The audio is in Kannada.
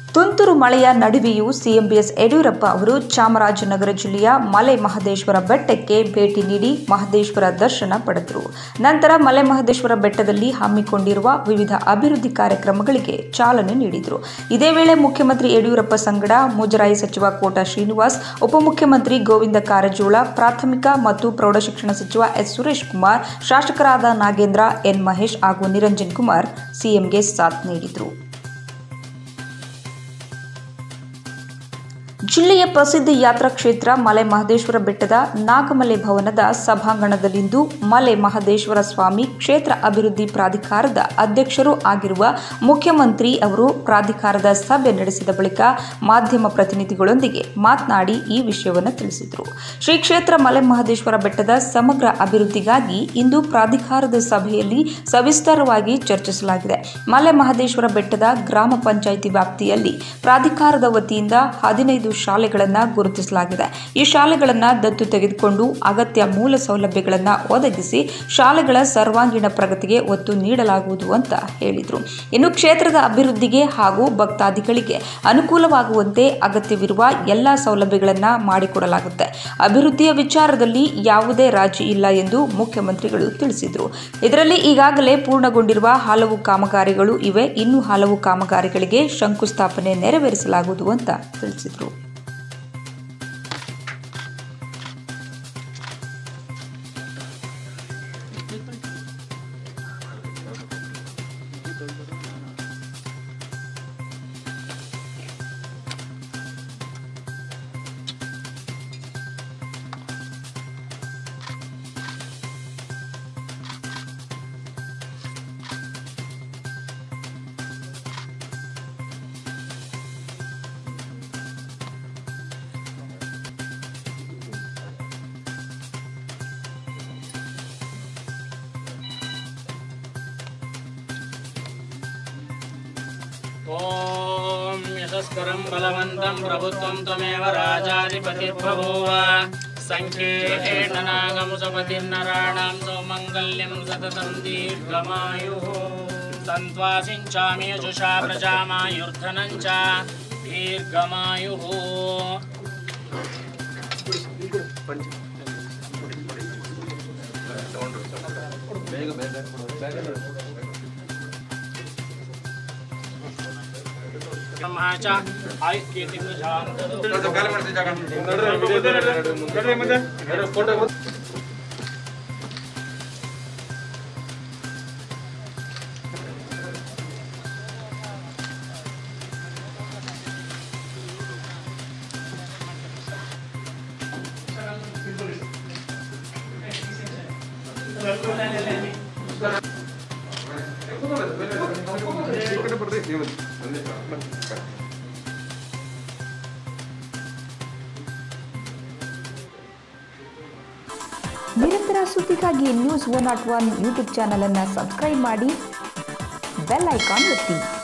ತುಂತುರು ಮಳೆಯ ನಡುವೆಯೂ ಸಿಎಂ ಬಿಎಸ್ ಯಡಿಯೂರಪ್ಪ ಅವರು ಚಾಮರಾಜನಗರ ಜಿಲ್ಲೆಯ ಮಲೆ ಮಹದೇಶ್ವರ ಬೆಟ್ಟಕ್ಕೆ ಭೇಟಿ ನೀಡಿ ಮಹದೇಶ್ವರ ದರ್ಶನ ಪಡೆದರು ನಂತರ ಮಲೆ ಮಹದೇಶ್ವರ ಬೆಟ್ಟದಲ್ಲಿ ಹಮ್ಮಿಕೊಂಡಿರುವ ವಿವಿಧ ಅಭಿವೃದ್ಧಿ ಕಾರ್ಯಕ್ರಮಗಳಿಗೆ ಚಾಲನೆ ನೀಡಿದರು ಇದೇ ವೇಳೆ ಮುಖ್ಯಮಂತ್ರಿ ಯಡಿಯೂರಪ್ಪ ಸಂಗಡ ಮುಜರಾಯಿ ಸಚಿವ ಕೋಟ ಶ್ರೀನಿವಾಸ್ ಉಪಮುಖ್ಯಮಂತ್ರಿ ಗೋವಿಂದ ಕಾರಜೋಳ ಪ್ರಾಥಮಿಕ ಮತ್ತು ಪ್ರೌಢಶಿಕ್ಷಣ ಸಚಿವ ಎಸ್ ಸುರೇಶ್ ಕುಮಾರ್ ಶಾಸಕರಾದ ನಾಗೇಂದ್ರ ಎನ್ ಮಹೇಶ್ ಹಾಗೂ ನಿರಂಜನ್ ಕುಮಾರ್ ಸಿಎಂಗೆ ಸಾಥ್ ನೀಡಿದರು ಜಿಲ್ಲೆಯ ಪ್ರಸಿದ್ಧ ಯಾತ್ರಾ ಕ್ಷೇತ್ರ ಮಲೆ ಮಹದೇಶ್ವರ ಬೆಟ್ಟದ ನಾಗಮಲೆ ಭವನದ ಸಭಾಂಗಣದಲ್ಲಿಂದು ಮಲೆ ಮಹದೇಶ್ವರ ಸ್ವಾಮಿ ಕ್ಷೇತ್ರ ಅಭಿವೃದ್ಧಿ ಪ್ರಾಧಿಕಾರದ ಅಧ್ಯಕ್ಷರೂ ಆಗಿರುವ ಮುಖ್ಯಮಂತ್ರಿ ಅವರು ಪ್ರಾಧಿಕಾರದ ಸಭೆ ನಡೆಸಿದ ಬಳಿಕ ಮಾಧ್ಯಮ ಪ್ರತಿನಿಧಿಗಳೊಂದಿಗೆ ಮಾತನಾಡಿ ಈ ವಿಷಯವನ್ನು ತಿಳಿಸಿದರು ಶ್ರೀ ಕ್ಷೇತ್ರ ಮಲೆ ಮಹದೇಶ್ವರ ಬೆಟ್ಟದ ಸಮಗ್ರ ಅಭಿವೃದ್ಧಿಗಾಗಿ ಇಂದು ಪ್ರಾಧಿಕಾರದ ಸಭೆಯಲ್ಲಿ ಸವಿಸ್ತಾರವಾಗಿ ಚರ್ಚಿಸಲಾಗಿದೆ ಮಲೆ ಮಹದೇಶ್ವರ ಬೆಟ್ಟದ ಗ್ರಾಮ ಪಂಚಾಯಿತಿ ವ್ಯಾಪ್ತಿಯಲ್ಲಿ ಪ್ರಾಧಿಕಾರದ ವತಿಯಿಂದ ಹದಿನೈದು ಶಾಲೆಗಳನ್ನು ಗುರುತಿಸಲಾಗಿದೆ ಈ ಶಾಲೆಗಳನ್ನು ದತ್ತು ತೆಗೆದುಕೊಂಡು ಅಗತ್ಯ ಮೂಲ ಸೌಲಭ್ಯಗಳನ್ನು ಒದಗಿಸಿ ಶಾಲೆಗಳ ಸರ್ವಾಂಗೀಣ ಪ್ರಗತಿಗೆ ಒತ್ತು ನೀಡಲಾಗುವುದು ಅಂತ ಹೇಳಿದರು ಇನ್ನು ಕ್ಷೇತ್ರದ ಅಭಿವೃದ್ಧಿಗೆ ಹಾಗೂ ಭಕ್ತಾದಿಗಳಿಗೆ ಅನುಕೂಲವಾಗುವಂತೆ ಅಗತ್ಯವಿರುವ ಎಲ್ಲ ಸೌಲಭ್ಯಗಳನ್ನು ಮಾಡಿಕೊಡಲಾಗುತ್ತೆ ಅಭಿವೃದ್ಧಿಯ ವಿಚಾರದಲ್ಲಿ ಯಾವುದೇ ರಾಜಿ ಇಲ್ಲ ಎಂದು ಮುಖ್ಯಮಂತ್ರಿಗಳು ತಿಳಿಸಿದರು ಇದರಲ್ಲಿ ಈಗಾಗಲೇ ಪೂರ್ಣಗೊಂಡಿರುವ ಹಲವು ಕಾಮಗಾರಿಗಳು ಇವೆ ಇನ್ನು ಹಲವು ಕಾಮಗಾರಿಗಳಿಗೆ ಶಂಕುಸ್ಥಾಪನೆ ನೆರವೇರಿಸಲಾಗುವುದು ಅಂತ ತಿಳಿಸಿದರು ॐ यशस्करं बलवन्तं प्रभुत्वं त्वमेव राजाधिपतिर्बभूव सङ्ख्येन नागमुसपतिर्नराणां सौमङ्गल्यं सततं दीर्घमायुः सन्त्वासिञ्चामि यजुषा प्रजामायुर्धनं च दीर्घमायुः ब्रह्मा च आयुष्कीर्तिं ನಿರಂತರ ಸುದ್ದಿಗಾಗಿ news one naught one YouTube channel ಅನ್ನು ಸಬ್ಸ್ಕ್ರೈಬ್ ಮಾಡಿ ಬೆಲ್ ಐಕಾನ್ ಒತ್ತಿ